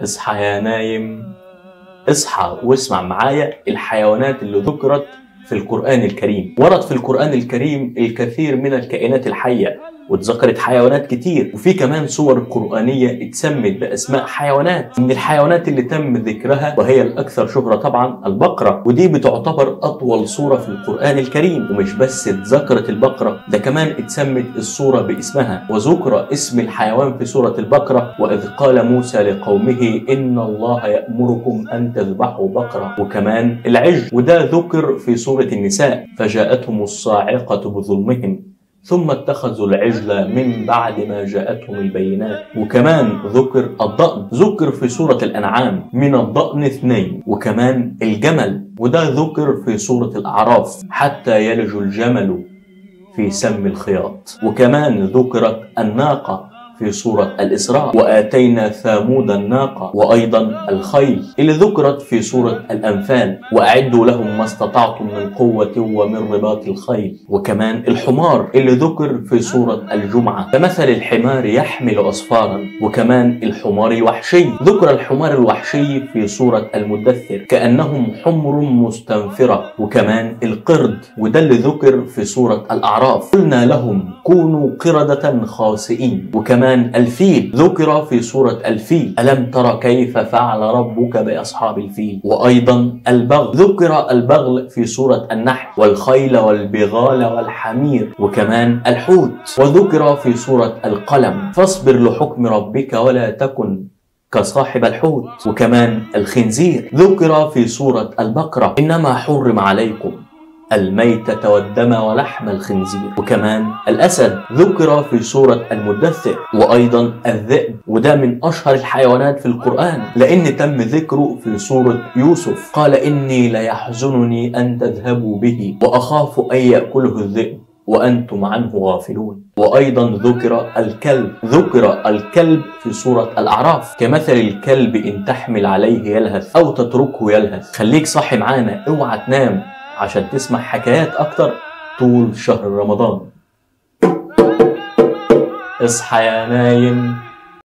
اصحى يا نايم اصحى واسمع معايا الحيوانات اللي ذكرت في القرآن الكريم ورد في القرآن الكريم الكثير من الكائنات الحية واتذكرت حيوانات كتير وفي كمان صور قرآنية اتسمت بأسماء حيوانات من الحيوانات اللي تم ذكرها وهي الأكثر شهرة طبعا البقرة ودي بتعتبر أطول صورة في القرآن الكريم ومش بس اتذكرت البقرة ده كمان اتسمت الصورة باسمها وذكر اسم الحيوان في سورة البقرة وإذ قال موسى لقومه إن الله يأمركم أن تذبحوا بقرة وكمان العجل وده ذكر في سورة النساء فجاءتهم الصاعقة بظلمهم ثم اتخذوا العجل من بعد ما جاءتهم البينات وكمان ذكر الضأن ذكر في سورة الأنعام من الضأن اثنين وكمان الجمل وده ذكر في سورة الأعراف حتى يلج الجمل في سم الخياط وكمان ذكرت الناقة في سورة الإسراء وآتينا ثامود الناقة وأيضا الخيل اللي ذكرت في سورة الأنفال وأعدوا لهم ما استطعتم من قوة ومن رباط الخيل وكمان الحمار اللي ذكر في سورة الجمعة فمثل الحمار يحمل أصفارا وكمان الحمار الوحشي ذكر الحمار الوحشي في سورة المدثر كأنهم حمر مستنفرة وكمان القرد وده اللي ذكر في سورة الأعراف قلنا لهم كونوا قردة خاسئين وكمان كمان الفيل ذكر في سورة الفيل ألم ترى كيف فعل ربك بأصحاب الفيل وأيضا البغل ذكر البغل في سورة النحل والخيل والبغال والحمير وكمان الحوت وذكر في سورة القلم فاصبر لحكم ربك ولا تكن كصاحب الحوت وكمان الخنزير ذكر في سورة البقرة إنما حرم عليكم الميتة والدم ولحم الخنزير وكمان الأسد ذكر في سورة المدثر وأيضا الذئب وده من أشهر الحيوانات في القرآن لأن تم ذكره في سورة يوسف قال إني ليحزنني أن تذهبوا به وأخاف أن يأكله الذئب وأنتم عنه غافلون وأيضا ذكر الكلب ذكر الكلب في سورة الأعراف كمثل الكلب إن تحمل عليه يلهث أو تتركه يلهث خليك صاحي معانا اوعى تنام عشان تسمع حكايات أكتر طول شهر رمضان اصحى يا نايم